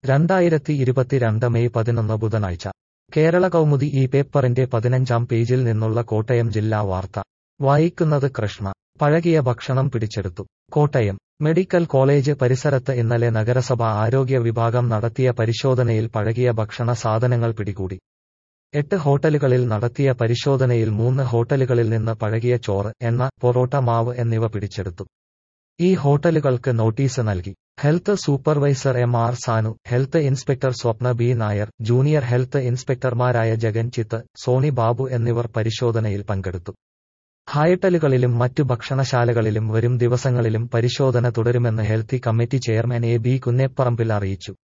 രണ്ടായിരത്തി ഇരുപത്തിരണ്ട് മെയ് പതിനൊന്ന് ബുധനാഴ്ച കേരള കൗമുദി ഈ പേപ്പറിന്റെ പതിനഞ്ചാം പേജിൽ നിന്നുള്ള കോട്ടയം ജില്ലാ വാർത്ത വായിക്കുന്നത് കൃഷ്ണ പഴകിയ ഭക്ഷണം പിടിച്ചെടുത്തു കോട്ടയം മെഡിക്കൽ കോളേജ് പരിസരത്ത് ഇന്നലെ നഗരസഭ ആരോഗ്യ വിഭാഗം നടത്തിയ പരിശോധനയിൽ പഴകിയ ഭക്ഷണ സാധനങ്ങൾ പിടികൂടി എട്ട് ഹോട്ടലുകളിൽ നടത്തിയ പരിശോധനയിൽ മൂന്ന് ഹോട്ടലുകളിൽ നിന്ന് പഴകിയ ചോറ് എണ്ണ പൊറോട്ട മാവ് എന്നിവ പിടിച്ചെടുത്തു ഈ ഹോട്ടലുകൾക്ക് നോട്ടീസ് നൽകി health supervisor M R Sanu health inspector Swapna B Nair junior health ഇൻസ്പെക്ടർമാരായ ജഗൻ ചിത്ത് സോണി ബാബു എന്നിവർ പരിശോധനയിൽ പങ്കെടുത്തു ഹോട്ടലുകളിലും മറ്റു ഭക്ഷണശാലകളിലും വരും ദിവസങ്ങളിലും പരിശോധന തുടരുമെന്ന് health committee chairman A B Kunnepparambil അറിയിച്ചു